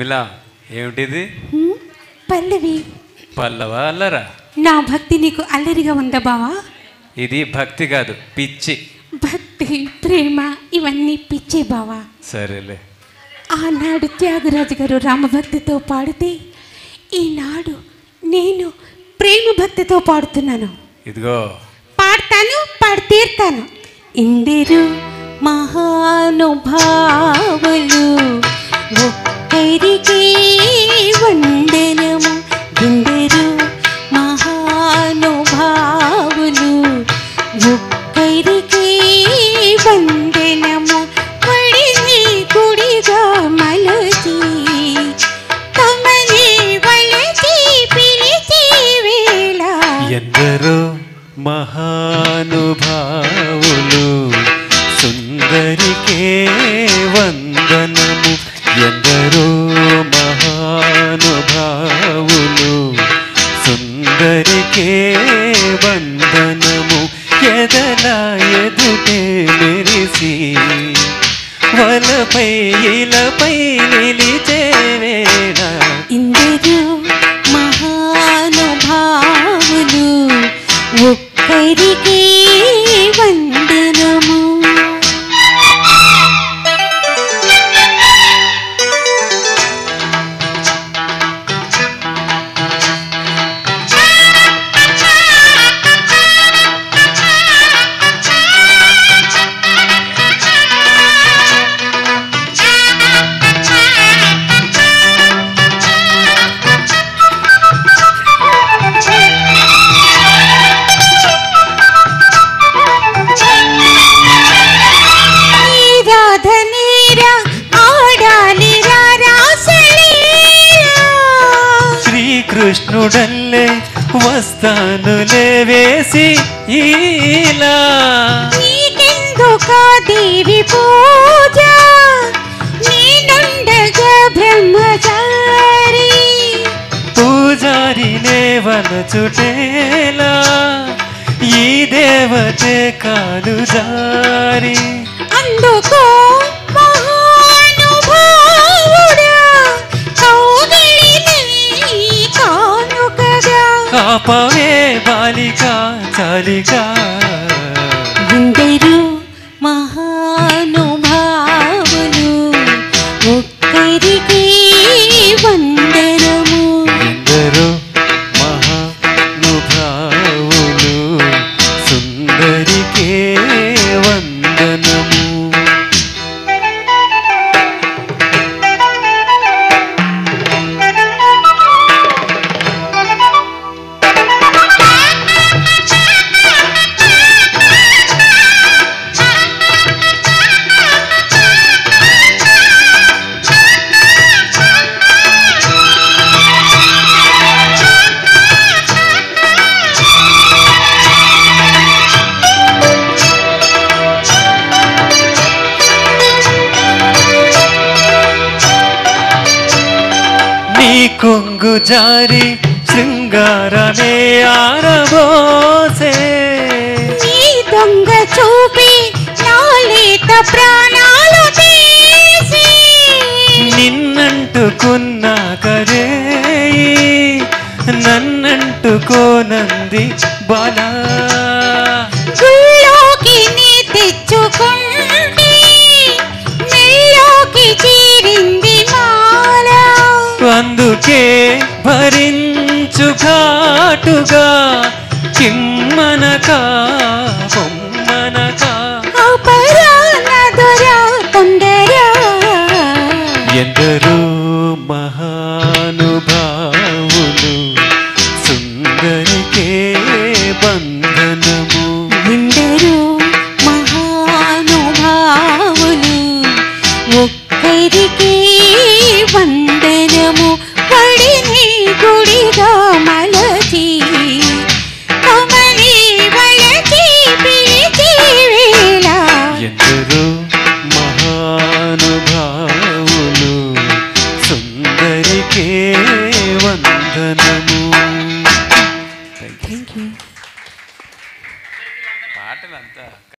ఊర్మిళ ఏమిటిది హ్మ్? పల్లవి పల్లవ అల్లరా నా భక్తి నీకు అల్లరిగా ఉందా బావా ఇది భక్తి కాదు పిచ్చి భక్తి ప్రేమ ఇవన్నీ పిచ్చే బావా సరేలే ఆనాడు త్యాగరాజు గారు రామభక్తితో పాడితే ఈనాడు నేను ప్రేమ భక్తితో పాడుతున్నాను ఇదిగో పాడతాను పాడి తీర్తాను ఇందిరు మహానుభావులు ఒక్కరికి వందనము ఇందిరు మహానుభావులు ఒక్కరికి వందనము పడిని కుడిగా మలచి తమని వలచి పిలిచి వేళ ఎందరో మహానుభావులు సుందరికే వందనము ఎందరో మహానుభావులు సుందరికే వందనము ఎదల ఎదుటే మెరిసి వలపై ఇలపై నిలిచే వేళ ఇందరు మహానుభావులు ఒక్కరికి వందనము ఈ రాధనీరా ఆడాలిరా రాసలీలా శ్రీకృష్ణుడల్లే వస్తానులే వేసి ఇలా నీకెందుకా దేవి పూజ నేనుండగా బ్రహ్మచారి పూజారినే వలచుటేలా ఈ దేవతే కాలు జారి అందుకో మహానుభావుడా కౌగిలిని కానుకగా కాపవే బాలిక చాలిక అందరూ మహానుభావులు ఒక్కరికి వందనము ఎందరో మహానుభావులు సుందరికే వందనము నీ కొంగు జారి శృంగారమే ఆరబోసే నీ దొంగ చూపి నా లేత ప్రాణాలు తీసి నిన్నంటుకున్న కరే నన్నంటుకోనంది బాలా గుళ్ళోకి నీ తెచ్చుకుంటే మెల్లోకి చీరింది మాల అందుకే భరించు ఘాటుగా కిమ్మనక బొమ్మనక అపరాన దొర తొందర ఎందరో మహానుభావులు సుందరికే బంధనము ఎందరో మహానుభావులు ఒక్కరికి వందనము పడిని గుడిగా మలచి కమలి వలచి పిలిచి వేళ ఎందరో మహానుభావులు సుందరికే వందనము థ్యాంక్ యూ పాటలంతా